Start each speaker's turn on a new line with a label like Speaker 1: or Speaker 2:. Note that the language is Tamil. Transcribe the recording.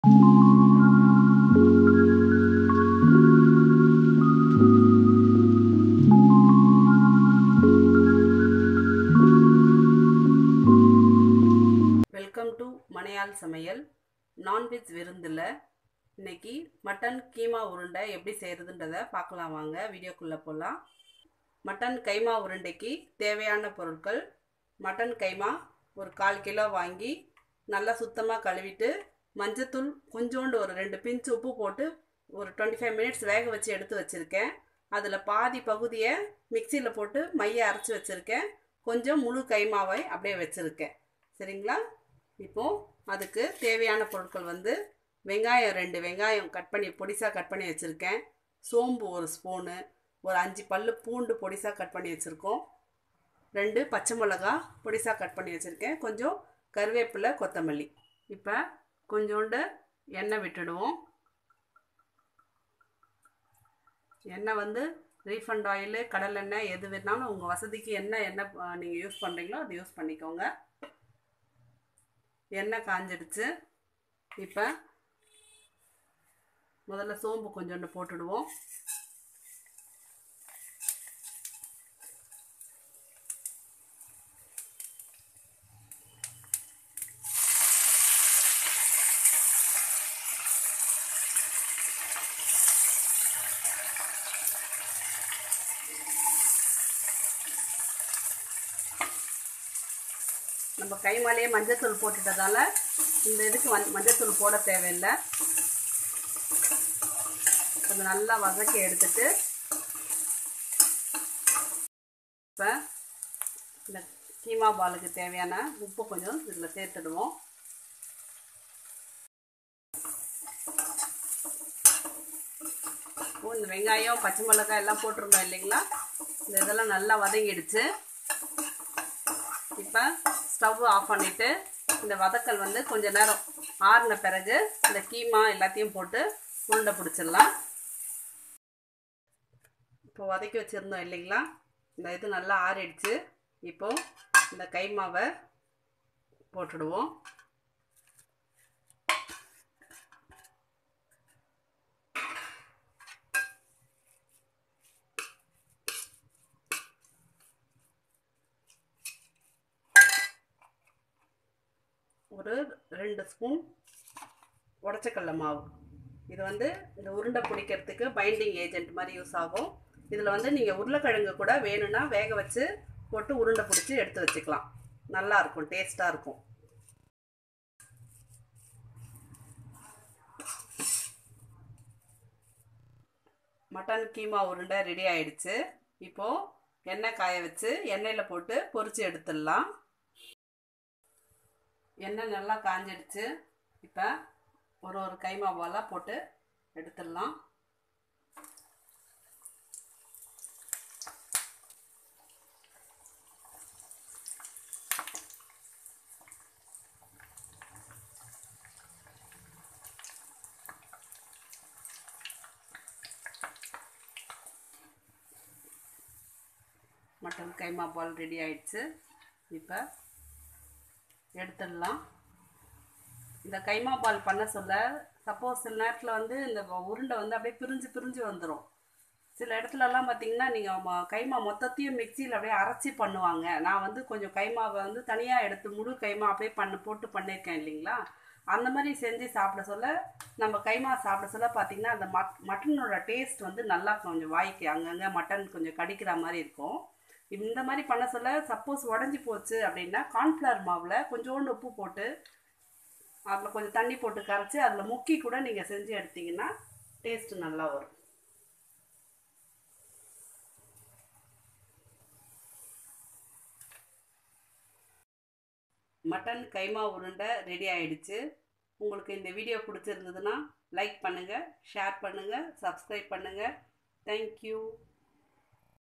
Speaker 1: வெல்கம் டு மனையாள் சமையல் நான்வெஜ் விருந்தில் இன்னைக்கு மட்டன் கீமா உருண்டை எப்படி செய்கிறதுன்றதை பார்க்கலாம் வாங்க வீடியோக்குள்ளே போகலாம் மட்டன் கைமா உருண்டைக்கு தேவையான பொருட்கள் மட்டன் கைமா ஒரு கால் கிலோ வாங்கி நல்லா சுத்தமாக கழுவிட்டு மஞ்சத்தூள் கொஞ்சோண்டு ஒரு ரெண்டு பிஞ்ச் உப்பு போட்டு ஒரு டுவெண்ட்டி ஃபைவ் மினிட்ஸ் வேக வச்சு எடுத்து வச்சுருக்கேன் அதில் பாதி பகுதியை மிக்சியில் போட்டு மைய அரைச்சி வச்சுருக்கேன் கொஞ்சம் முழு கைமாவை அப்படியே வச்சுருக்கேன் சரிங்களா இப்போது அதுக்கு தேவையான பொருட்கள் வந்து வெங்காயம் ரெண்டு வெங்காயம் கட் பண்ணி பொடிசாக கட் பண்ணி வச்சுருக்கேன் சோம்பு ஒரு ஸ்பூனு ஒரு அஞ்சு பல் பூண்டு பொடிசாக கட் பண்ணி வச்சுருக்கோம் ரெண்டு பச்சை மிளகா பொடிசாக கட் பண்ணி வச்சுருக்கேன் கொஞ்சம் கருவேப்பிலை கொத்தமல்லி இப்போ கொஞ்சோண்டு எண்ணெய் விட்டுடுவோம் எண்ணெய் வந்து ரீஃபண்ட் ஆயிலு கடலெண்ணெய் எது வேணாலும் உங்கள் வசதிக்கு என்ன எண்ணெய் நீங்கள் யூஸ் பண்ணுறீங்களோ அது யூஸ் பண்ணிக்கோங்க எண்ணெய் காஞ்சிடுச்சு இப்போ முதல்ல சோம்பு கொஞ்சோண்டு போட்டுடுவோம் நம்ம கை மேலேயே மஞ்சத்தூள் போட்டுட்டதால இந்த இதுக்கு மஞ் மஞ்சத்தூள் போட தேவையில்லை கொஞ்சம் நல்லா வதக்கி எடுத்துட்டு இப்போ இந்த கீமா பாலுக்கு தேவையான உப்பு கொஞ்சம் இதில் சேர்த்துடுவோம் இந்த வெங்காயம் பச்சை மிளகாய் எல்லாம் போட்டிருந்தோம் இல்லைங்களா இந்த இதெல்லாம் நல்லா வதங்கிடுச்சு இப்போ ஸ்டவ் ஆஃப் பண்ணிவிட்டு இந்த வதக்கல் வந்து கொஞ்ச நேரம் ஆறின பிறகு இந்த கீமா எல்லாத்தையும் போட்டு உருண்டை பிடிச்சிடலாம் இப்போ வதக்கி வச்சுருந்தோம் இல்லைங்களா இந்த இது நல்லா ஆறிடுச்சு இப்போது இந்த கைமாவை போட்டுடுவோம் ஒரு ரெண்டு ஸ்பூன் உடச்சக்கடல மாவு இது வந்து இந்த உருண்டை பிடிக்கிறதுக்கு பைண்டிங் ஏஜென்ட் மாதிரி யூஸ் ஆகும் இதில் வந்து நீங்கள் உருளைக்கிழங்கு கூட வேணும்னா வேக வச்சு போட்டு உருண்டை பிடிச்சி எடுத்து வச்சுக்கலாம் நல்லாயிருக்கும் டேஸ்ட்டாக இருக்கும் மட்டன் கீமா உருண்டை ரெடி ஆயிடுச்சு இப்போது எண்ணெய் காய வச்சு எண்ணெயில் போட்டு பொரித்து எடுத்துடலாம் எண்ணெய் நல்லா காஞ்சிடுச்சு இப்போ ஒரு ஒரு கைமா போலாக போட்டு எடுத்துடலாம் மட்டன் கைமா பால் ரெடி ஆயிடுச்சு இப்போ எடுத்துடலாம் இந்த கைமா பால் பண்ண சொல்ல சப்போஸ் சில நேரத்தில் வந்து இந்த உருண்டை வந்து அப்படியே பிரிஞ்சு பிரிஞ்சு வந்துடும் சில இடத்துலலாம் பார்த்தீங்கன்னா நீங்கள் கைமா மொத்தத்தையும் மிக்சியில் அப்படியே அரைச்சி பண்ணுவாங்க நான் வந்து கொஞ்சம் கைமாவை வந்து தனியாக எடுத்து முழு கைமா அப்படியே பண்ண போட்டு பண்ணியிருக்கேன் இல்லைங்களா அந்த மாதிரி செஞ்சு சாப்பிட சொல்ல நம்ம கைமா சாப்பிட சொல்ல பார்த்தீங்கன்னா அந்த மட் மட்டனோட டேஸ்ட் வந்து நல்லா கொஞ்சம் வாய்க்கு அங்கங்கே மட்டன் கொஞ்சம் கடிக்கிற மாதிரி இருக்கும் இந்த மாதிரி பண்ண சொல்ல சப்போஸ் உடஞ்சி போச்சு அப்படின்னா கார்ன்ஃப்ளவர் மாவில் கொஞ்சோண்டு உப்பு போட்டு அதில் கொஞ்சம் தண்ணி போட்டு கரைச்சி அதில் முக்கி கூட நீங்கள் செஞ்சு எடுத்தீங்கன்னா டேஸ்ட்டு நல்லா வரும் மட்டன் கைமா உருண்டை ரெடி ஆயிடுச்சு உங்களுக்கு இந்த வீடியோ பிடிச்சிருந்ததுன்னா லைக் பண்ணுங்கள் ஷேர் பண்ணுங்கள் சப்ஸ்கிரைப் பண்ணுங்கள் தேங்க்யூ